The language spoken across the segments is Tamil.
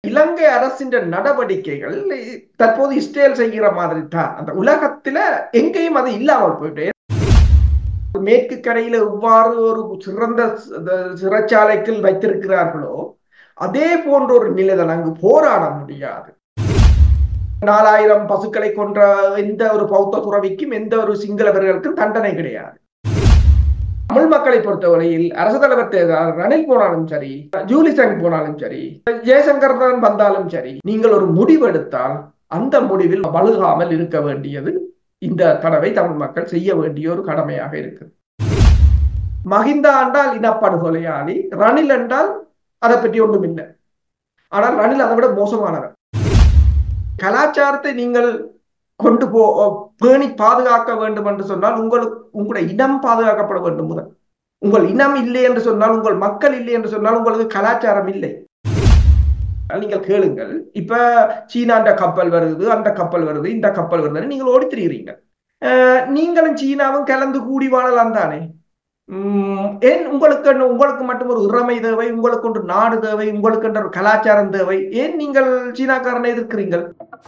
இலங்கை அரசின் நடவடிக்கைகள் தற்போது இஸ்ரேல் செய்கிற மாதிரி தான் அந்த உலகத்துல எங்கேயும் அது இல்லாமல் போயிட்டு மேற்கு கரையில எவ்வாறு ஒரு சிறந்த சிறைச்சாலைக்கு வைத்திருக்கிறார்களோ அதே போன்ற ஒரு நிலைதான் அங்கு போராட முடியாது நாலாயிரம் பசுக்களை கொன்ற எந்த ஒரு பௌத்த துறவிக்கும் எந்த ஒரு சிங்களவர்களுக்கும் தண்டனை கிடையாது தமிழ் மக்களை பொறுத்தவரையில் அரசு தலைவர் ரணில் போனாலும் சரி ஜூலி சங் போனாலும் சரி ஜெயசங்கர் தான் வந்தாலும் சரி நீங்கள் ஒரு முடிவெடுத்தால் அந்த முடிவில் வழுகாமல் இருக்க வேண்டியது இந்த தடவை தமிழ் மக்கள் செய்ய வேண்டிய ஒரு கடமையாக இருக்கு மகிந்தா என்றால் இனப்படுகொலையாளி ரணில் என்றால் அதை பற்றி ஒன்றும் இல்லை ஆனால் ரணில் அதை விட மோசமானவர் கலாச்சாரத்தை நீங்கள் கொண்டு போ பேணி பாதுகாக்க வேண்டும் என்று சொன்னால் உங்களுக்கு உங்களுடைய இனம் பாதுகாக்கப்பட வேண்டும் முதல் உங்கள் இனம் இல்லை என்று சொன்னால் உங்கள் மக்கள் இல்லை என்று சொன்னால் உங்களுக்கு கலாச்சாரம் இல்லை நீங்கள் கேளுங்கள் இப்ப சீனாண்ட கப்பல் வருது அந்த கப்பல் வருது இந்த கப்பல் வருது நீங்கள் ஓடி திரிகிறீங்க நீங்களும் சீனாவும் கலந்து கூடி வாழலாம் தானே ஏன் உங்களுக்கு உங்களுக்கு மட்டும் ஒரு இறமை தேவை உங்களுக்கு ஒன்று நாடு தேவை உங்களுக்கு ஒரு கலாச்சாரம் தேவை ஏன் நீங்கள் சீனாக்காரனை எதிர்க்கிறீர்கள்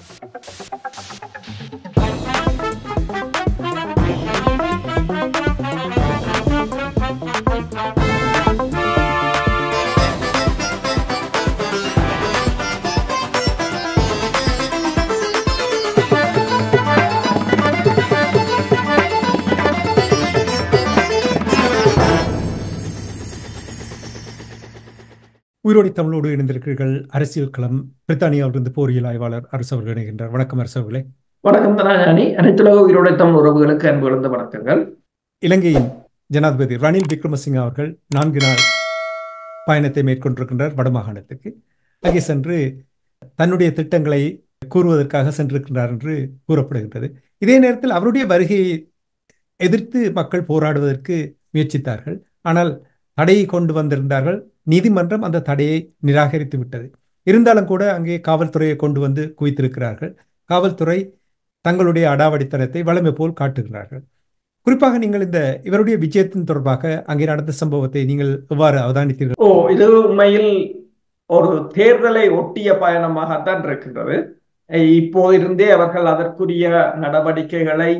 உயிரோடி தமிழோடு இணைந்திருக்கிறீர்கள் அரசியல் களம் பிரித்தானியாவிலிருந்து போரியல் ஆய்வாளர் அரசு அவர்கள் இணைகின்றார் வணக்கம் அரசு அவர்களே வணக்கம் தனாஞானி அனைத்துலக உயிரோடை தமிழ் உறவுகளுக்கு அன்பு இழந்த வணக்கங்கள் இலங்கையின் ஜனாதிபதி ரணில் விக்ரமசிங்க அவர்கள் நான்கு நாள் பயணத்தை மேற்கொண்டிருக்கின்றார் வடமாகாணத்துக்கு அங்கே சென்று தன்னுடைய திட்டங்களை கூறுவதற்காக சென்றிருக்கின்றார் என்று கூறப்படுகின்றது இதே நேரத்தில் அவருடைய வருகையை எதிர்த்து மக்கள் போராடுவதற்கு முயற்சித்தார்கள் ஆனால் தடையை கொண்டு வந்திருந்தார்கள் நீதிமன்றம் அந்த தடையை நிராகரித்து விட்டது இருந்தாலும் கூட அங்கே காவல்துறையை கொண்டு வந்து குவித்திருக்கிறார்கள் காவல்துறை தங்களுடைய அடாவடித்தனத்தை வளமை போல் காட்டுகிறார்கள் குறிப்பாக நீங்கள் இந்த இவருடைய விஜயத்தின் தொடர்பாக அங்கே நடந்த சம்பவத்தை நீங்கள் எவ்வாறு அவதானித்தீர்கள் ஓ இது உண்மையில் ஒரு தேர்தலை ஒட்டிய பயணமாகத்தான் இருக்கின்றது இப்போதிருந்தே அவர்கள் அதற்குரிய நடவடிக்கைகளை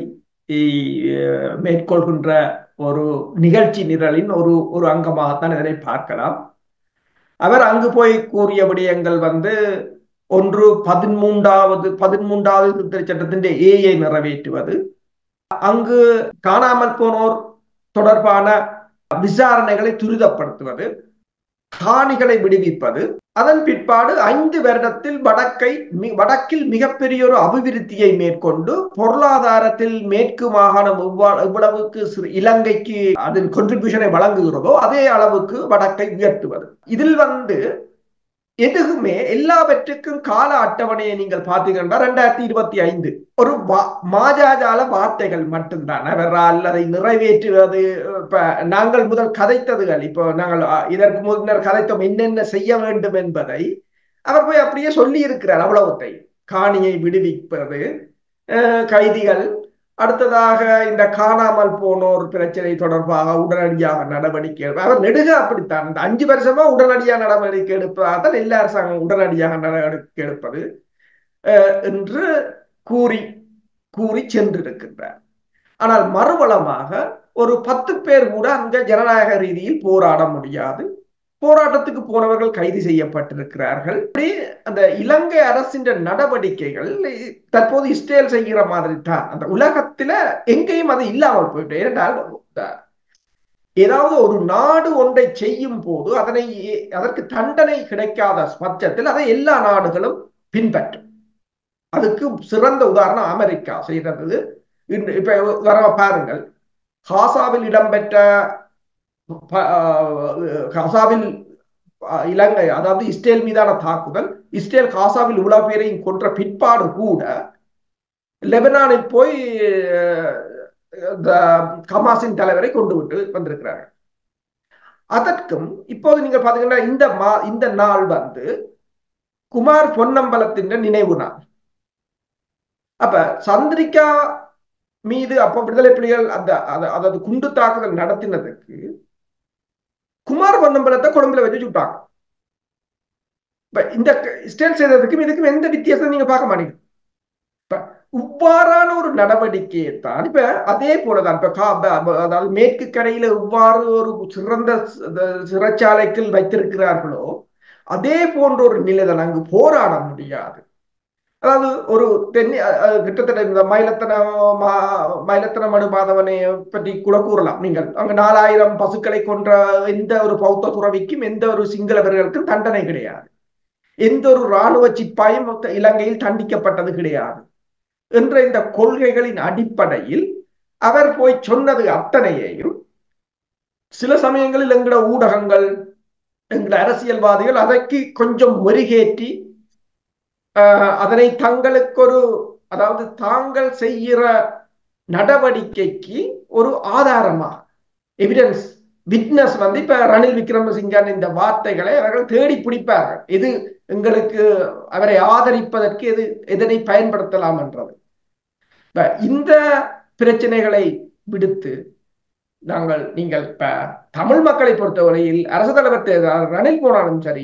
மேற்கொள்கின்ற ஒரு நிகழ்ச்சி நிரலின் ஒரு ஒரு அங்கமாகத்தான் இதனை பார்க்கலாம் அவர் அங்கு போய் கூறிய விடயங்கள் வந்து ஒன்று பதிமூன்றாவது பதிமூன்றாவது திருத்தச் சட்டத்தின் ஏயை நிறைவேற்றுவது அங்கு காணாமல் போனோர் தொடர்பான விசாரணைகளை துரிதப்படுத்துவது காணிகளை விடுவிப்பது அதன் பிற்பாடு ஐந்து வருடத்தில் வடக்கை வடக்கில் மிகப்பெரிய ஒரு அபிவிருத்தியை மேற்கொண்டு பொருளாதாரத்தில் மேற்கு மாகாணம் எவ்வளவுக்கு இலங்கைக்கு அதன் கொன்ட்ரிபியூஷனை வழங்குகிறதோ அதே அளவுக்கு வடக்கை உயர்த்துவது இதில் வந்து எதுவுமே எல்லாவற்றுக்கும் கால அட்டவணையை நீங்கள் பார்த்தீங்கன்னா ரெண்டாயிரத்தி இருபத்தி ஐந்து ஒரு மாஜாஜால வார்த்தைகள் மட்டும்தான் அவரால் அதை நிறைவேற்றுவது இப்ப நாங்கள் முதல் கதைத்ததுகள் இப்போ நாங்கள் இதற்கு முன்னர் கதைத்தோம் என்னென்ன செய்ய வேண்டும் என்பதை அவர் போய் அப்படியே சொல்லி இருக்கிறார் அவ்வளவுத்தை காணியை விடுவிப்பது கைதிகள் அடுத்ததாக இந்த காணாமல் போனோர் பிரச்சனை தொடர்பாக உடனடியாக நடவடிக்கை அவர் நெடுக அப்படித்தான் இந்த அஞ்சு வருஷமா உடனடியாக நடவடிக்கை எடுப்பதாக எல்லா அரசாங்கம் உடனடியாக நடவடிக்கை எடுப்பது என்று கூறி கூறி சென்றிருக்கின்றார் ஆனால் மறுவளமாக ஒரு பத்து பேர் கூட அங்க ஜனநாயக ரீதியில் போராட முடியாது போராட்டத்துக்கு போனவர்கள் கைது செய்யப்பட்டிருக்கிறார்கள் அந்த இலங்கை அரசின் நடவடிக்கைகள் தற்போது இஸ்ரேல் செய்கிற மாதிரி தான் அந்த உலகத்துல எங்கேயும் அது இல்லாமல் போயிட்டு ஏனென்றால் ஏதாவது ஒரு நாடு ஒன்றை செய்யும் போது அதனை அதற்கு தண்டனை கிடைக்காத பட்சத்தில் அதை எல்லா நாடுகளும் பின்பற்றும் அதுக்கு சிறந்த உதாரணம் அமெரிக்கா செய்தது இப்ப வர பாருங்கள் ஹாசாவில் இடம்பெற்ற காசாவில் இலங்கை அதாவது இஸ்ரேல் மீதான தாக்குதல் இஸ்ரேல் காசாவில் இவ்வளவு பேரையும் கொன்ற பிற்பாடு கூட லெபனானில் போய் கமாசின் தலைவரை கொண்டு விட்டு வந்திருக்கிறார்கள் அதற்கும் இப்போது நீங்க பாத்தீங்கன்னா இந்த மா இந்த நாள் வந்து குமார் பொன்னம்பலத்தின் நினைவு நாள் அப்ப சந்திரிகா மீது அப்ப விடுதலை புலிகள் அந்த அதாவது குண்டு தாக்குதல் நடத்தினதுக்கு குமார் பொன்னம்பலத்தை கொழும்புல வச்சு சுட்டாங்க இப்ப இந்த ஸ்டேட் செய்ததுக்கும் இதுக்கும் எந்த வித்தியாசம் நீங்க பார்க்க மாட்டீங்க இப்ப இவ்வாறான ஒரு நடவடிக்கையை தான் இப்ப அதே போலதான் இப்ப கா- ப- ப- அதாவது மேற்கு கரையில இவ்வாறு ஒரு சிறந்த சி- இந்த சிறைச்சாலைக்குள் வைத்திருக்கிறார்களோ அதே போன்ற ஒரு நிலைதான் அங்கு போராட முடியாது அதாவது ஒரு தென்னி அ- அ, கிட்டத்தட்ட இந்த மயிலத்தன மா- மயிலத்தன மனு மாதவனை பற்றி கூட கூறலாம் நீங்கள் அங்க நாலாயிரம் பசுக்களை கொன்ற எந்த ஒரு பௌத்த துறவிக்கும் எந்த ஒரு சிங்களவர்களுக்கும் தண்டனை கிடையாது எந்த ஒரு இராணுவ சிப்பாயும் மொத்த இலங்கையில் தண்டிக்கப்பட்டது கிடையாது என்ற இந்த கொள்கைகளின் அடிப்படையில் அவர் போய் சொன்னது அத்தனையையும் சில சமயங்களில் எங்களோட ஊடகங்கள் எங்களோட அரசியல்வாதிகள் அதற்கு கொஞ்சம் மெருகேற்றி ஆஹ், அதனை தங்களுக்கு ஒரு அதாவது தாங்கள் செய்கிற நடவடிக்கைக்கு ஒரு ஆதாரமாக எவிடன்ஸ் விட்னஸ் வந்து இப்ப ரணில் விக்ரமசிங்கன் இந்த வார்த்தைகளை அவர்கள் தேடி பிடிப்பார்கள் இது எங்களுக்கு அவரை ஆதரிப்பதற்கு எது எதனை பயன்படுத்தலாம் என்றது இப்ப இந்த பிரச்சனைகளை விடுத்து நாங்கள் நீங்கள் இப்ப தமிழ் மக்களை பொறுத்தவரையில் அரசு தலைவர் தேர்தல் ரணில் போனாலும் சரி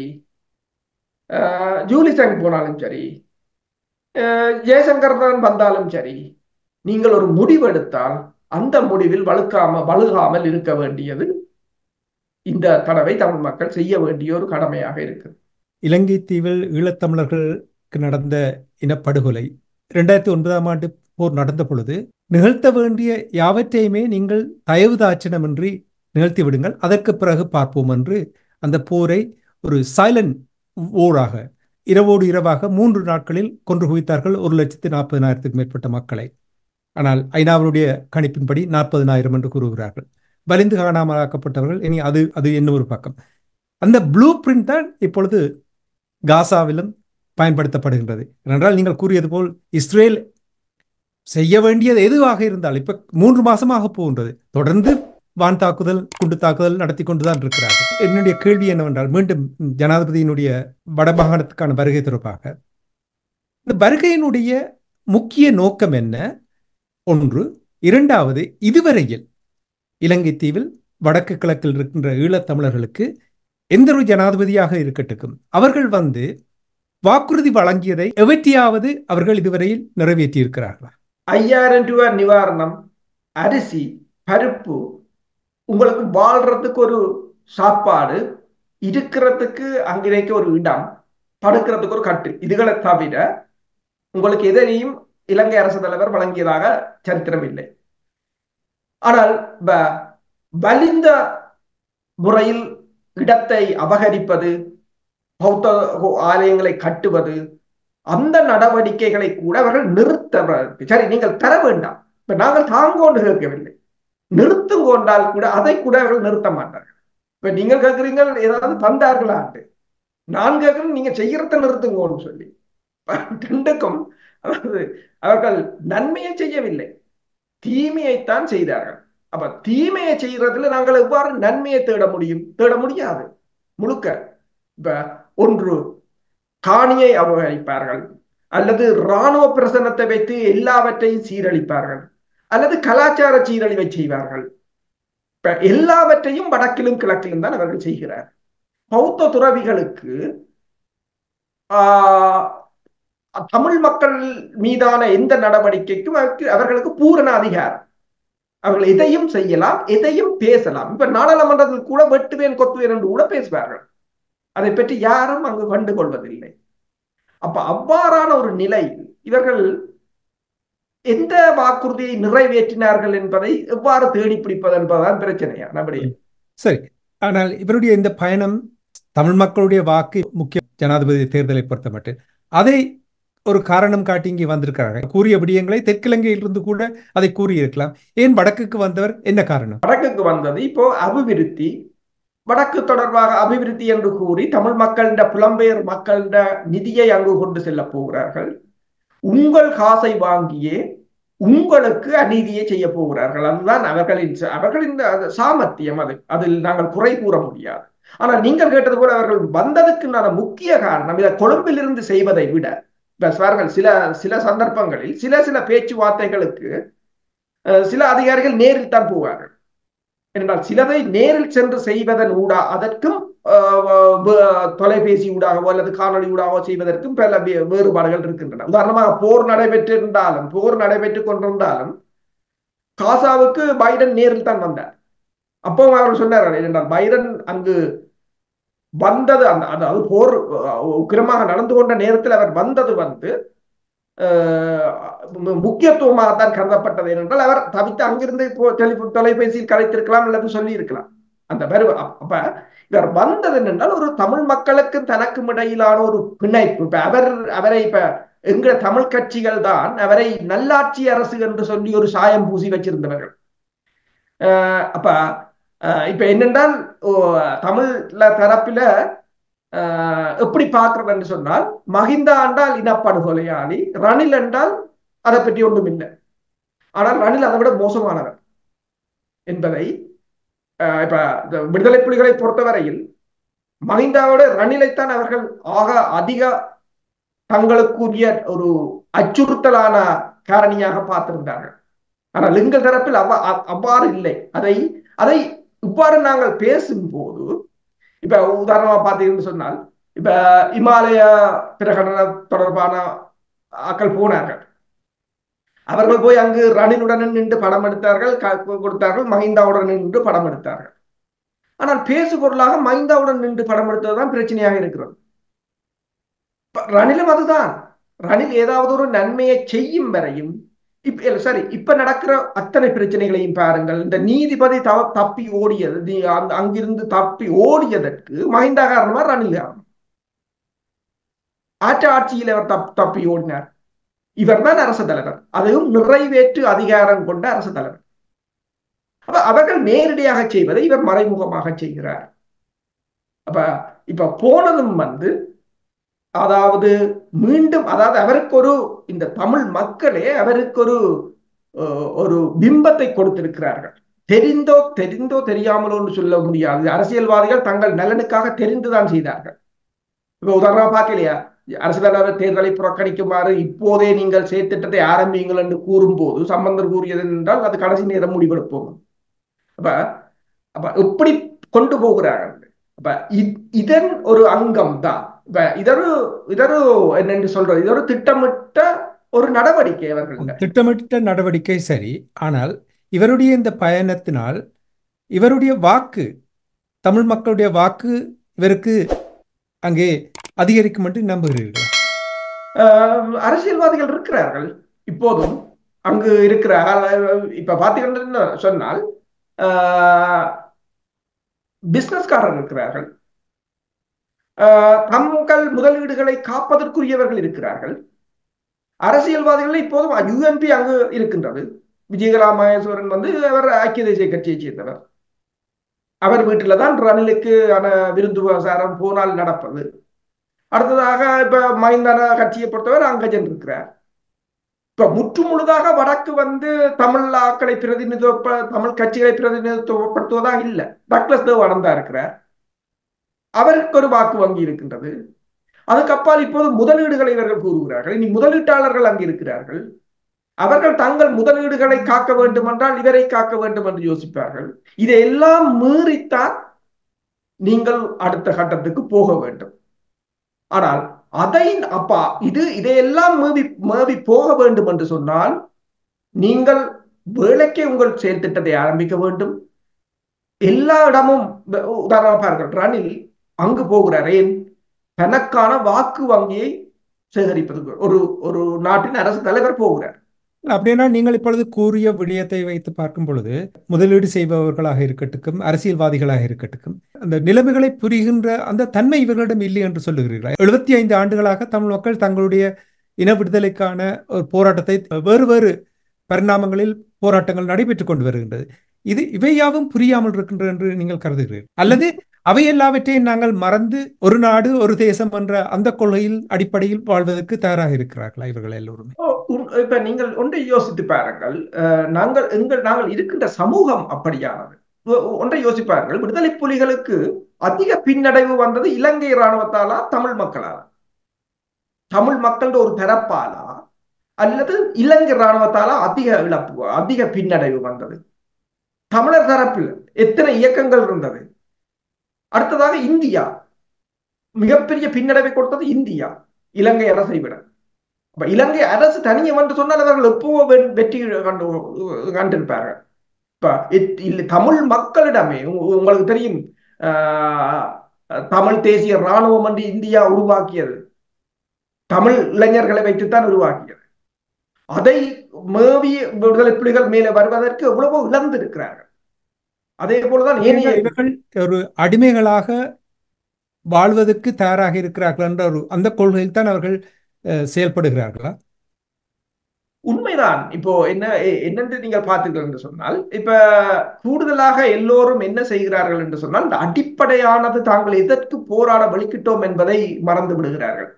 ஆஹ், ஜூலி சங் போனாலும் சரி ஆஹ், ஜெயசங்கர் தான் வந்தாலும் சரி நீங்கள் ஒரு முடிவெடுத்தால் அந்த முடிவில் வழுக்காம வழுகாமல் இருக்க வேண்டியது இந்த தடவை தமிழ் மக்கள் செய்ய வேண்டிய ஒரு கடமையாக இருக்கு இலங்கை தீவில் ஈழத்தமிழர்களுக்கு நடந்த இனப்படுகொலை இரண்டாயிரத்தி ஒன்பதாம் ஆண்டு போர் நடந்த பொழுது நிகழ்த்த வேண்டிய யாவற்றையுமே நீங்கள் தயவு தாட்சணமின்றி நிகழ்த்தி விடுங்கள் அதற்கு பிறகு பார்ப்போம் என்று அந்த போரை ஒரு சைலண்ட் ஓராக இரவோடு இரவாக மூன்று நாட்களில் கொன்று குவித்தார்கள் ஒரு லட்சத்தி நாற்பதினாயிரத்துக்கு மேற்பட்ட மக்களை ஆனால் ஐநாவினுடைய கணிப்பின்படி நாற்பதினாயிரம் என்று கூறுகிறார்கள் வலிந்து காணாமலாக்கப்பட்டவர்கள் இனி அது அது என்ன ஒரு பக்கம் அந்த ப்ளூ பிரிண்ட் தான் இப்பொழுது காசாவிலும் பயன்படுத்தப்படுகின்றது ஏனென்றால் நீங்கள் கூறியது போல் இஸ்ரேல் செய்ய வேண்டியது எதுவாக இருந்தால் இப்ப மூன்று மாசமாக போகின்றது தொடர்ந்து வான் தாக்குதல் குண்டு தாக்குதல் நடத்தி கொண்டுதான் இருக்கிறார்கள் என்னுடைய கேள்வி என்னவென்றால் மீண்டும் ஜனாதிபதியினுடைய வடமாகாணத்துக்கான வருகை தொடர்பாக இந்த வருகையினுடைய முக்கிய நோக்கம் என்ன ஒன்று இரண்டாவது இதுவரையில் இலங்கை தீவில் வடக்கு கிழக்கில் இருக்கின்ற ஈழத்தமிழர்களுக்கு எந்த ஒரு ஜனாதிபதியாக இருக்கட்டும் அவர்கள் வந்து வாக்குறுதி வழங்கியதை எவற்றையாவது அவர்கள் இதுவரையில் நிறைவேற்றி இருக்கிறார்களா ஐயாயிரம் ரூபாய் நிவாரணம் அரிசி பருப்பு உங்களுக்கு வாழ்றதுக்கு ஒரு சாப்பாடு இருக்கிறதுக்கு அங்கிருக்க ஒரு இடம் படுக்கிறதுக்கு ஒரு கட்டு இதுகளை தவிர உங்களுக்கு எதனையும் இலங்கை அரசு தலைவர் வழங்கியதாக சரித்திரம் இல்லை ஆனால் வ- வலிந்த முறையில் இடத்தை அபகரிப்பது பௌத்த ஆலயங்களை கட்டுவது அந்த நடவடிக்கைகளை கூட அவர்கள் நிறுத்த சரி நீங்கள் தர வேண்டாம் இப்ப நாங்கள் தாங்கோண்டு கேட்கவில்லை நிறுத்தும் கொண்டால் கூட அதை கூட அவர்கள் நிறுத்த மாட்டார்கள் இப்ப நீங்கள் கேட்குறீங்க ஏதாவது தந்தார்களாண்டு நான் கேட்கிறேன் நீங்க செய்யறத நிறுத்துங்கோன்னு சொல்லி ரெண்டுக்கும் அதாவது அவர்கள் நன்மையை செய்யவில்லை தீமையைத்தான் செய்தார்கள் அப்ப தீமையை செய்யறதுல நாங்கள் எவ்வாறு நன்மையை தேட முடியும் தேட முடியாது முழுக்க இப்ப ஒன்று காணியை அபகரிப்பார்கள் அல்லது இராணுவ பிரசன்னத்தை வைத்து எல்லாவற்றையும் சீரழிப்பார்கள் அல்லது கலாச்சார சீரழிவை செய்வார்கள் இப்ப எல்லாவற்றையும் வடக்கிலும் கிழக்கிலும் தான் அவர்கள் செய்கிறார் பௌத்த துறவிகளுக்கு ஆஹ் தமிழ் மக்கள் மீதான எந்த நடவடிக்கைக்கும் அவருக்கு- அவர்களுக்கு பூரண அதிகாரம் அவர்கள் எதையும் செய்யலாம் எதையும் பேசலாம் இப்ப நாடாளுமன்றத்தில் கூட வெட்டுவேன் கொத்துவேன் என்று கூட பேசுவார்கள் அதை பற்றி யாரும் அங்கு கண்டுகொள்வதில்லை அப்ப அவ்வாறான ஒரு நிலை இவர்கள் எந்த வாக்குறுதியை நிறைவேற்றினார்கள் என்பதை எவ்வாறு தேடி பிடிப்பது என்பதுதான் பிரச்சனையா நம்முடைய சரி ஆனால் இவருடைய இந்த பயணம் தமிழ் மக்களுடைய வாக்கு முக்கிய ஜனாதிபதி தேர்தலை பொறுத்தமட்டு அதை ஒரு காரணம் காட்டி இங்கே வந்திருக்கிறார்கள் கூறிய விடயங்களை தெற்கிலங்கையிலிருந்து கூட அதை கூறியிருக்கலாம் ஏன் வடக்குக்கு வந்தவர் என்ன காரணம் வடக்குக்கு வந்தது இப்போ அபிவிருத்தி வடக்கு தொடர்பாக அபிவிருத்தி என்று கூறி தமிழ் மக்களிட புலம்பெயர் மக்களிட நிதியை அங்கு கொண்டு செல்ல போகிறார்கள் உங்கள் காசை வாங்கியே உங்களுக்கு அநீதியை செய்ய போகிறார்கள் அதுதான் அவர்களின் ச- அவர்களின் அது சாமர்த்தியம் அது அதில் நாங்கள் குறை கூற முடியாது ஆனால் நீங்கள் கேட்டது போல அவர்கள் வந்ததுக்குண்டான முக்கிய காரணம் இதை கொழும்பிலிருந்து செய்வதை விட இப்ப பாருங்கள் சில சில சந்தர்ப்பங்களில் சில சில பேச்சுவார்த்தைகளுக்கு அஹ், சில அதிகாரிகள் நேரில் தான் போவார்கள் என்றால் சிலதை நேரில் சென்று செய்வதன் ஊடா அதற்கும் தொலைபேசி ஊடாகவோ அல்லது காணொலி ஊடாகவோ செய்வதற்கும் பல வேறுபாடுகள் இருக்கின்றன உதாரணமாக போர் நடைபெற்றிருந்தாலும் போர் நடைபெற்றுக் கொண்டிருந்தாலும் காசாவுக்கு பைடன் நேரில் தான் வந்தார் அப்போ அவர் சொன்னார் என்றால் பைடன் அங்கு வந்தது அந்த அதாவது போர் உக்கிரமாக நடந்து கொண்ட நேரத்தில் அவர் வந்தது வந்து முக்கியத்துவமாக தான் கருதப்பட்டது ஏனென்றால் அவர் தவித்து அங்கிருந்து தொலைபேசியில் கலைத்திருக்கலாம் அல்லது சொல்லி இருக்கலாம் அந்த பருவ அப்ப இவர் வந்தது என்றால் ஒரு தமிழ் மக்களுக்கும் தனக்கும் இடையிலான ஒரு பிணைப்பு இப்ப அவர் அவரை இப்ப எங்க தமிழ் கட்சிகள் தான் அவரை நல்லாட்சி அரசு என்று சொல்லி ஒரு சாயம் பூசி வச்சிருந்தவர்கள் அப்ப இப்ப என்னென்றால் தமிழ்ல தரப்பில எப்படி பார்க்கறது என்று சொன்னால் மகிந்தா என்றால் இனப்படுகொலையாளி ரணில் என்றால் அதை பற்றி ஒன்றும் இல்லை ஆனால் ரணில் அதை விட மோசமானவர் என்பதை இப்ப விடுதலை புலிகளை பொறுத்தவரையில் மகிந்தாவோட ரணிலைத்தான் அவர்கள் ஆக அதிக தங்களுக்குரிய ஒரு அச்சுறுத்தலான காரணியாக பார்த்திருந்தார்கள் ஆனால் எங்கள் தரப்பில் அவ அவ்வாறு இல்லை அதை அதை இவ்வாறு நாங்கள் பேசும்போது இப்ப உதாரணமா பார்த்தீங்கன்னு சொன்னால் இப்ப இமாலய பிரகடன தொடர்பான ஆக்கள் போனார்கள் அவர்கள் போய் அங்கு ரணிலுடன் நின்று படம் எடுத்தார்கள் கொடுத்தார்கள் மஹிந்தாவுடன் நின்று படம் எடுத்தார்கள் ஆனால் பேசு பொருளாக மஹிந்தாவுடன் நின்று படம் எடுத்ததுதான் பிரச்சனையாக இருக்கிறது ரணிலும் அதுதான் ரணில் ஏதாவது ஒரு நன்மையை செய்யும் வரையும் இப்ப சரி இப்ப நடக்கிற அத்தனை பிரச்சனைகளையும் பாருங்கள் இந்த நீதிபதி தவ தப்பி ஓடியது அங்கிருந்து தப்பி ஓடியதற்கு மஹிந்தா காரணமா ரணில் காரணம் ஆற்ற ஆட்சியில் அவர் தப் தப்பி ஓடினார் இவர் தான் அரசு தலைவர் அதையும் நிறைவேற்று அதிகாரம் கொண்ட அரசு தலைவர் அப்ப அவர்கள் நேரடியாக செய்வதை இவர் மறைமுகமாக செய்கிறார் அப்ப இப்ப போனதும் வந்து அதாவது மீண்டும் அதாவது அவருக்கு ஒரு இந்த தமிழ் மக்களே அவருக்கு ஒரு ஒரு பிம்பத்தை கொடுத்திருக்கிறார்கள் தெரிந்தோ தெரிந்தோ தெரியாமலோ சொல்ல முடியாது அரசியல்வாதிகள் தங்கள் நலனுக்காக தெரிந்துதான் செய்தார்கள் இப்ப உதாரணமா பார்க்கலையா அரசு தலைவர் தேர்தலை புறக்கணிக்குமாறு இப்போதே நீங்கள் செயற்திட்டத்தை ஆரம்பியுங்கள் என்று கூறும்போது சம்பந்தர் கூறியது என்றால் அது கடைசி நேரம் முடிவெடுப்போம் அப்ப அப்ப எப்படி கொண்டு போகிறார்கள் அப்ப இதன் ஒரு அங்கம் தான் இப்ப இதொரு இதொரு என்னென்று சொல்றது இதொரு திட்டமிட்ட ஒரு நடவடிக்கை அவர்கள் திட்டமிட்ட நடவடிக்கை சரி ஆனால் இவருடைய இந்த பயணத்தினால் இவருடைய வாக்கு தமிழ் மக்களுடைய வாக்கு இவருக்கு அங்கே அதிகரிக்கும் என்று நம்புகிறீர்கள் அரசியல்வாதிகள் இருக்கிறார்கள் இப்போதும் அங்கு இருக்கிற இப்ப பாத்தீங்கன்னா சொன்னால் பிசினஸ்காரர் இருக்கிறார்கள் தங்கள் முதலீடுகளை காப்பதற்குரியவர்கள் இருக்கிறார்கள் அரசியல்வாதிகள் இப்போதும் யுஎன்பி அங்கு இருக்கின்றது விஜயகலா மகேஸ்வரன் வந்து அவர் ஐக்கிய தேசிய கட்சியை சேர்ந்தவர் அவர் வீட்டில் தான் ரணிலுக்கு ஆன விருந்து விவசாரம் போனால் நடப்பது அடுத்ததாக இப்ப மைந்தான கட்சியை பொறுத்தவர் அங்கஜன் இருக்கிறார் இப்ப முற்று முழுதாக வடக்கு வந்து தமிழ் ஆக்களை பிரதிநிதித்துவ தமிழ் கட்சிகளை பிரதிநிதித்துவப்படுத்துவதாக இல்லை டக்ளஸ் தேவானந்தா தான் இருக்கிறார் அவருக்கு ஒரு வாக்கு வங்கி இருக்கின்றது அதுக்கப்பால் இப்போது முதலீடுகளை இவர்கள் கூறுகிறார்கள் இனி முதலீட்டாளர்கள் அங்கு இருக்கிறார்கள் அவர்கள் தங்கள் முதலீடுகளை காக்க வேண்டும் என்றால் இவரை காக்க வேண்டும் என்று யோசிப்பார்கள் இதையெல்லாம் மீறித்தான் நீங்கள் அடுத்த கட்டத்துக்கு போக வேண்டும் ஆனால் அதை அப்பா இது இதையெல்லாம் மேவி மேவி போக வேண்டும் என்று சொன்னால் நீங்கள் வேலைக்கே உங்கள் செயல் திட்டத்தை ஆரம்பிக்க வேண்டும் எல்லா இடமும் உதாரணமாக பாருங்கள் ரணில் அங்கு போகிறார் ஏன் தனக்கான வாக்கு வங்கியை சேகரிப்பதற்கு ஒரு ஒரு நாட்டின் அரசு தலைவர் போகிறார் அப்படின்னா நீங்கள் இப்பொழுது கூறிய விடயத்தை வைத்து பார்க்கும் பொழுது முதலீடு செய்பவர்களாக இருக்கட்டும் அரசியல்வாதிகளாக இருக்கட்டும் அந்த நிலைமைகளை புரிகின்ற அந்த தன்மை இவர்களிடம் இல்லை என்று சொல்லுகிறீர்கள் எழுபத்தி ஐந்து ஆண்டுகளாக தமிழ் மக்கள் தங்களுடைய இன விடுதலைக்கான ஒரு போராட்டத்தை வேறு வேறு பரிணாமங்களில் போராட்டங்கள் நடைபெற்றுக் கொண்டு வருகின்றது இது இவையாவும் புரியாமல் இருக்கின்றது என்று நீங்கள் கருதுகிறீர்கள் அல்லது அவை எல்லாவற்றையும் நாங்கள் மறந்து ஒரு நாடு ஒரு தேசம் என்ற அந்த கொள்கையில் அடிப்படையில் வாழ்வதற்கு தயாராக இருக்கிறார்களா இவர்கள் எல்லோருமே இப்ப நீங்கள் ஒன்றை யோசித்து பாருங்கள் நாங்கள் எங்கள் நாங்கள் இருக்கின்ற சமூகம் அப்படியானது ஒன்றை யோசிப்பார்கள் விடுதலை புலிகளுக்கு அதிக பின்னடைவு வந்தது இலங்கை இராணுவத்தாலா தமிழ் மக்களாலா தமிழ் மக்கள் ஒரு தரப்பாலா அல்லது இலங்கை இராணுவத்தாலா அதிக இழப்பு அதிக பின்னடைவு வந்தது தமிழர் தரப்பில் எத்தனை இயக்கங்கள் இருந்தது அடுத்ததாக இந்தியா மிகப்பெரிய பின்னடைவை கொடுத்தது இந்தியா இலங்கை அரசை விட அப்ப இலங்கை அரசு தனியே வந்து சொன்னால் அவர்கள் எப்போ வெற்றி கண்டு கண்டிருப்பார்கள் இப்ப இல்ல தமிழ் மக்களிடமே உங்களுக்கு தெரியும் தமிழ் தேசிய இராணுவம் என்று இந்தியா உருவாக்கியது தமிழ் இளைஞர்களை வைத்துத்தான் உருவாக்கியது அதை மேவி விடுதலை புலிகள் மேலே வருவதற்கு எவ்வளவோ இழந்திருக்கிறார்கள் அதே போலதான் ஏனைய இவர்கள் ஒரு அடிமைகளாக வாழ்வதற்கு தயாராக இருக்கிறார்கள் என்ற ஒரு அந்த கொள்கையில் தான் அவர்கள் செயல்படுகிறார்களா உண்மைதான் இப்போ என்ன என்னென்று நீங்கள் பார்த்தீர்கள் என்று சொன்னால் இப்ப கூடுதலாக எல்லோரும் என்ன செய்கிறார்கள் என்று சொன்னால் இந்த அடிப்படையானது தாங்கள் எதற்கு போராட வலிக்கிட்டோம் என்பதை மறந்து விடுகிறார்கள்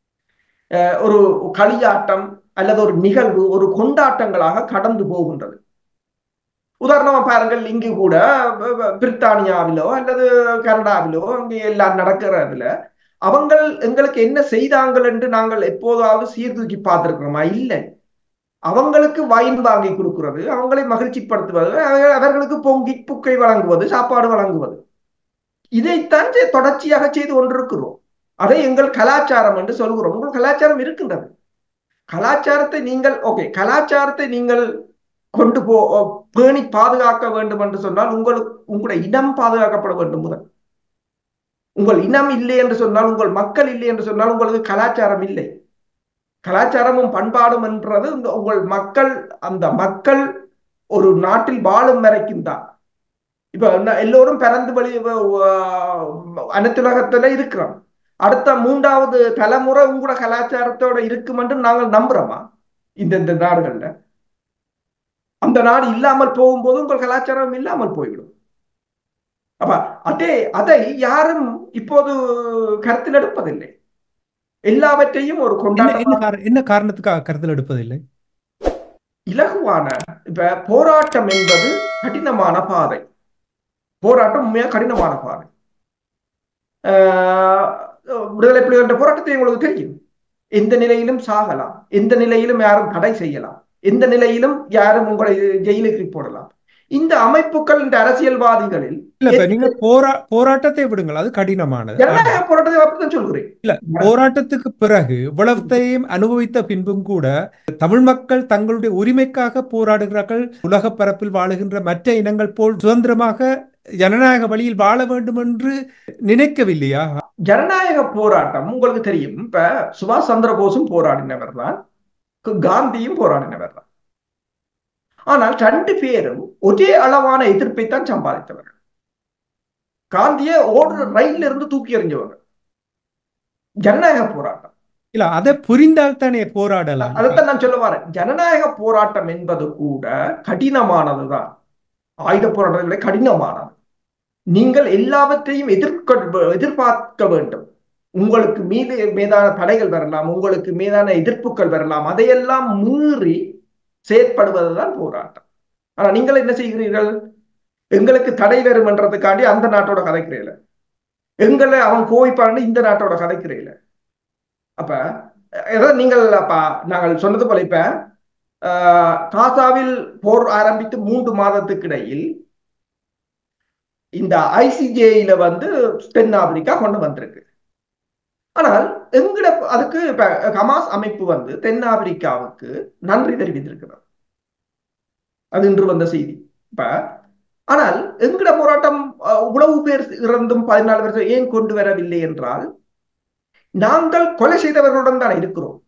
ஒரு களியாட்டம் அல்லது ஒரு நிகழ்வு ஒரு கொண்டாட்டங்களாக கடந்து போகின்றது உதாரணமா பாருங்கள் இங்கு கூட பிரித்தானியாவிலோ அல்லது கனடாவிலோ அங்கே எல்லாம் நடக்கிறதுல அவங்கள் எங்களுக்கு என்ன செய்தாங்கள் என்று நாங்கள் எப்போதாவது சீர்தூக்கி பார்த்திருக்கிறோமா இல்லை அவங்களுக்கு வைன் வாங்கி கொடுக்கிறது அவங்களை மகிழ்ச்சிப்படுத்துவது அவர்களுக்கு பொங்கி புக்கை வழங்குவது சாப்பாடு வழங்குவது இதைத்தான் தொடர்ச்சியாக செய்து கொண்டிருக்கிறோம் அதை எங்கள் கலாச்சாரம் என்று சொல்கிறோம் உங்கள் கலாச்சாரம் இருக்கின்றது கலாச்சாரத்தை நீங்கள் ஓகே கலாச்சாரத்தை நீங்கள் கொண்டு போ பேணி பாதுகாக்க வேண்டும் என்று சொன்னால் உங்களுக்கு உங்களுடைய இனம் பாதுகாக்கப்பட வேண்டும் முதல் உங்கள் இனம் இல்லை என்று சொன்னால் உங்கள் மக்கள் இல்லை என்று சொன்னால் உங்களுக்கு கலாச்சாரம் இல்லை கலாச்சாரமும் பண்பாடும் என்றது உங்கள் மக்கள் அந்த மக்கள் ஒரு நாட்டில் வாழும் வரைக்கும் தான் இப்ப எல்லோரும் பிறந்து வழி அனைத்துலகத்துல இருக்கிறோம் அடுத்த மூன்றாவது தலைமுறை உங்களோட கலாச்சாரத்தோட இருக்கும் என்று நாங்கள் நம்புறோமா இந்த இந்த நாடுகள்ல அந்த நாடு இல்லாமல் போகும்போது உங்கள் கலாச்சாரம் இல்லாமல் போய்விடும் அப்ப அதே அதை யாரும் இப்போது கருத்தில் எடுப்பதில்லை எல்லாவற்றையும் ஒரு கொண்டாட்டம் என்ன காரணத்துக்காக கருத்தில் எடுப்பதில்லை இலகுவான இப்ப போராட்டம் என்பது கடினமான பாதை போராட்டம் உண்மையா கடினமான பாதை விடுதலை புலிகள் போராட்டத்தை உங்களுக்கு தெரியும் எந்த நிலையிலும் சாகலாம் எந்த நிலையிலும் யாரும் தடை செய்யலாம் எந்த நிலையிலும் யாரும் உங்களை ஜெயிலுக்கு போடலாம் இந்த அமைப்புகள் இந்த அரசியல்வாதிகளில் இல்ல நீங்க போரா போராட்டத்தை விடுங்கள் அது கடினமானது ஜனநாயக போராட்டத்தை அப்படித்தான் சொல்கிறேன் இல்ல போராட்டத்துக்கு பிறகு இவ்வளத்தையும் அனுபவித்த பின்பும் கூட தமிழ் மக்கள் தங்களுடைய உரிமைக்காக போராடுகிறார்கள் உலக பரப்பில் வாழுகின்ற மற்ற இனங்கள் போல் சுதந்திரமாக ஜனநாயக வழியில் வாழ வேண்டும் என்று நினைக்கவில்லையா ஜனநாயக போராட்டம் உங்களுக்கு தெரியும் இப்ப சுபாஷ் சந்திர போஸும் போராடினவர் தான் காந்தியும் போராடினவர் தான் ஆனால் ரெண்டு பேரும் ஒரே அளவான எதிர்ப்பை தான் சம்பாதித்தவர்கள் காந்தியை ஓடுற ரயில்ல இருந்து தூக்கி எறிஞ்சவங்க ஜனநாயக போராட்டம் இல்ல அதை புரிந்தால் தானே போராடலாம் அதைத்தான் நான் சொல்ல வரேன் ஜனநாயக போராட்டம் என்பது கூட கடினமானதுதான் ஆயுத போராட்டங்களை கடினமானது நீங்கள் எல்லாவற்றையும் எதிர்க்க எதிர்பார்க்க வேண்டும் உங்களுக்கு மீது மீதான தடைகள் வரலாம் உங்களுக்கு மீதான எதிர்ப்புகள் வரலாம் அதையெல்லாம் மீறி செயற்படுவதுதான் போராட்டம் ஆனா நீங்கள் என்ன செய்கிறீர்கள் எங்களுக்கு தடை வரும் என்றதுக்காண்டி அந்த நாட்டோட கதைக்கிறீங்கள எங்களை அவன் கோவிப்பான்னு இந்த நாட்டோட கதைக்கிறீங்கள அப்ப ஏதாவது நீங்கள் அப்ப நாங்கள் சொன்னது போல இப்ப காசாவில் போர் ஆரம்பித்து மூன்று மாதத்துக்கு இடையில் இந்த ஐசிஜேயில வந்து தென்னாப்பிரிக்கா கொண்டு வந்திருக்கு ஆனால் எங்கட அதுக்கு இப்ப ஹமாஸ் அமைப்பு வந்து தென்னாப்பிரிக்காவுக்கு நன்றி தெரிவித்திருக்கிறது அது இன்று வந்த செய்தி இப்ப ஆனால் எங்கட போராட்டம் உளவு பேர் இறந்தும் பதினாலு வருஷம் ஏன் கொண்டு வரவில்லை என்றால் நாங்கள் கொலை செய்தவர்களுடன் தான் இருக்கிறோம்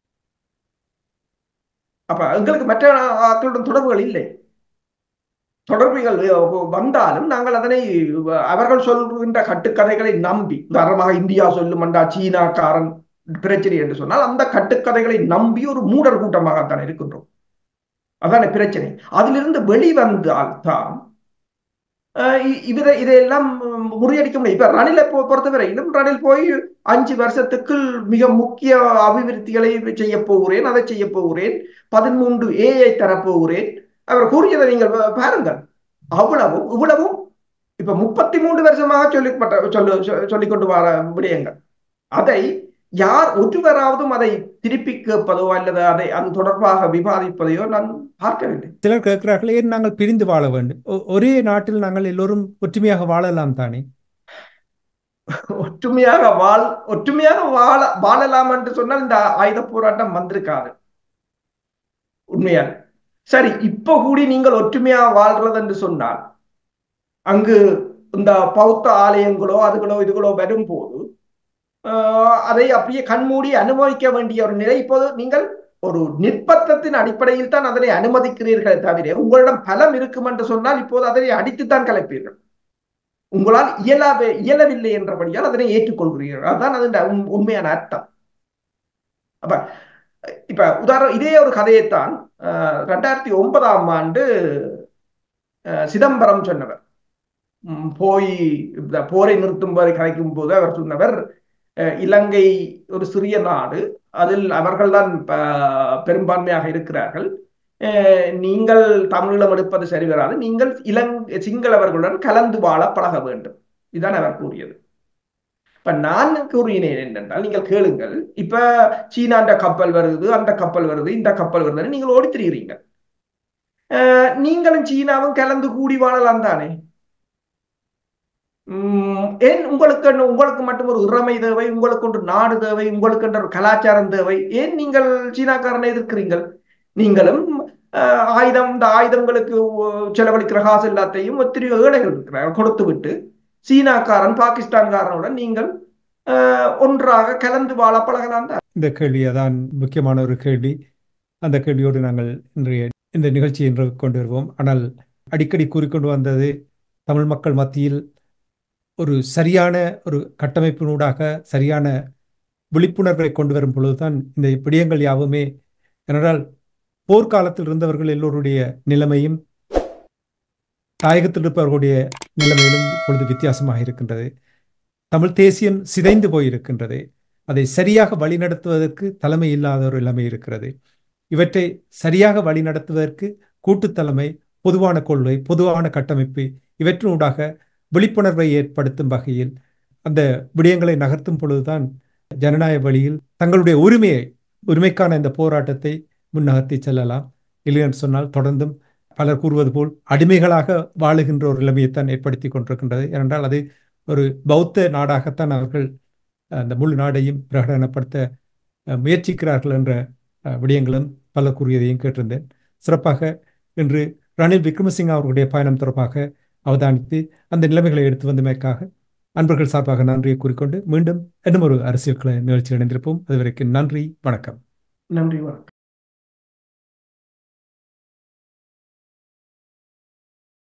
அப்ப எங்களுக்கு மற்ற ஆட்களுடன் தொடர்புகள் இல்லை தொடர்புகள் வந்தாலும் நாங்கள் அதனை அவர்கள் சொல்கின்ற கட்டுக்கதைகளை நம்பி உதாரணமாக இந்தியா சொல்லுமண்டா சீனாக்காரன் பிரச்சனை என்று சொன்னால் அந்த கட்டுக்கதைகளை நம்பி ஒரு மூடர் கூட்டமாகத்தான் இருக்கின்றோம் அதான பிரச்சனை அதிலிருந்து வெளிவந்தால் தான் இவரை இதையெல்லாம் முறியடிக்க முடியும் இப்ப ரணிலை பொறுத்தவரையிலும் ரணில் போய் அஞ்சு வருஷத்துக்குள் மிக முக்கிய அபிவிருத்திகளை செய்ய போகிறேன் அதை செய்ய போகிறேன் பதிமூன்று ஏஐ தரப்போகிறேன் அவர் கூறியதை நீங்கள் பாருங்கள் அவ்வளவும் இவ்வளவும் இப்ப முப்பத்தி மூன்று வருஷமாக சொல்லிப்பட்ட சொல்லு சொல்லிக் கொண்டு வர விடயங்கள் அதை யார் ஒருவராவதும் அதை திருப்பி கேட்பதோ அல்லது அதை அது தொடர்பாக விவாதிப்பதையோ நான் பார்க்கவில்லை சிலர் கேட்கிறார்கள் ஏன் நாங்கள் பிரிந்து வாழ வேண்டும் ஒரே நாட்டில் நாங்கள் எல்லோரும் ஒற்றுமையாக வாழலாம் தானே ஒற்றுமையாக வாழ் ஒற்றுமையாக வாழ வாழலாம் என்று சொன்னால் இந்த ஆயுத போராட்டம் வந்திருக்காது உண்மையாக சரி இப்ப கூடி நீங்கள் ஒற்றுமையா வாழ்றது என்று சொன்னால் அங்கு இந்த பௌத்த ஆலயங்களோ அதுகளோ இதுகளோ வரும்போது அதை அப்படியே கண்மூடி அனுபவிக்க வேண்டிய ஒரு நிலை இப்போது நீங்கள் ஒரு நிர்பந்தத்தின் அடிப்படையில் தான் அதனை அனுமதிக்கிறீர்கள் தவிர உங்களிடம் பலம் இருக்கும் என்று சொன்னால் இப்போது அதனை அடித்துத்தான் கலைப்பீர்கள் உங்களால் இயலாவே இயலவில்லை என்றபடியால் அதனை ஏற்றுக்கொள்கிறீர்கள் அதுதான் அதன் உண்மையான அர்த்தம் அப்ப இப்ப உதாரணம் இதே ஒரு கதையைத்தான் ரெண்டாயிரத்தி ஒன்பதாம் ஆண்டு சிதம்பரம் சொன்னவர் போய் போரை நிறுத்தும் போது கலைக்கும் போது அவர் சொன்னவர் இலங்கை ஒரு சிறிய நாடு அதில் அவர்கள்தான் பெரும்பான்மையாக இருக்கிறார்கள் நீங்கள் தமிழீழம் எடுப்பது சரி வராது நீங்கள் இலங் சிங்களவர்களுடன் கலந்து வாழ பழக வேண்டும் இதுதான் அவர் கூறியது இப்ப நான் கூறினேன் என்னென்றால் நீங்கள் கேளுங்கள் இப்ப சீனாண்ட கப்பல் வருது அந்த கப்பல் வருது இந்த கப்பல் வருதுன்னு நீங்கள் ஓடி திரிகிறீங்க நீங்களும் சீனாவும் கலந்து கூடி வாழலாம் தானே ஏன் உங்களுக்கு உங்களுக்கு மட்டும் ஒரு இறமை தேவை உங்களுக்கு ஒன்று நாடு தேவை உங்களுக்கு ஒரு கலாச்சாரம் தேவை ஏன் நீங்கள் சீனாக்காரனை எதிர்க்கிறீங்கள் நீங்களும் ஆயுதம் இந்த ஆயுதங்களுக்கு செலவழிக்கிற காசு எல்லாத்தையும் எத்தனையோ ஏழைகள் இருக்கிறார்கள் கொடுத்து விட்டு சீனாக்காரன் பாகிஸ்தான்காரனுடன் நீங்கள் ஒன்றாக கலந்து வாழ பழகலாம் தான் இந்த கேள்வி அதான் முக்கியமான ஒரு கேள்வி அந்த கேள்வியோடு நாங்கள் இன்றைய இந்த நிகழ்ச்சியை இன்று கொண்டு வருவோம் ஆனால் அடிக்கடி கூறிக்கொண்டு வந்தது தமிழ் மக்கள் மத்தியில் ஒரு சரியான ஒரு கட்டமைப்பினூடாக சரியான விழிப்புணர்வை கொண்டு வரும் பொழுதுதான் இந்த விடயங்கள் யாவுமே ஏனென்றால் போர்க்காலத்தில் இருந்தவர்கள் எல்லோருடைய நிலைமையும் தாயகத்தில் இருப்பவர்களுடைய நிலைமையிலும் இப்பொழுது வித்தியாசமாக இருக்கின்றது தமிழ் தேசியம் சிதைந்து போயிருக்கின்றது அதை சரியாக வழிநடத்துவதற்கு தலைமை இல்லாத ஒரு நிலைமை இருக்கிறது இவற்றை சரியாக வழிநடத்துவதற்கு கூட்டு தலைமை பொதுவான கொள்கை பொதுவான கட்டமைப்பு இவற்றினூடாக விழிப்புணர்வை ஏற்படுத்தும் வகையில் அந்த விடயங்களை நகர்த்தும் பொழுதுதான் ஜனநாயக வழியில் தங்களுடைய உரிமையை உரிமைக்கான இந்த போராட்டத்தை முன்னகர்த்தி செல்லலாம் இல்லையென்று சொன்னால் தொடர்ந்தும் பலர் கூறுவது போல் அடிமைகளாக வாழுகின்ற ஒரு நிலைமையைத்தான் ஏற்படுத்தி கொண்டிருக்கின்றது ஏனென்றால் அது ஒரு பௌத்த நாடாகத்தான் அவர்கள் அந்த முழு நாடையும் பிரகடனப்படுத்த முயற்சிக்கிறார்கள் என்ற விடயங்களும் பல கூறியதையும் கேட்டிருந்தேன் சிறப்பாக இன்று ரணில் விக்ரமசிங்க அவர்களுடைய பயணம் தொடர்பாக அவதானித்து அந்த நிலைமைகளை எடுத்து வந்தமைக்காக அன்பர்கள் சார்பாக நன்றியை கூறிக்கொண்டு மீண்டும் இன்னும் ஒரு அரசியல் நிகழ்ச்சியில் இணைந்திருப்போம் அதுவரைக்கும் நன்றி வணக்கம் நன்றி வணக்கம்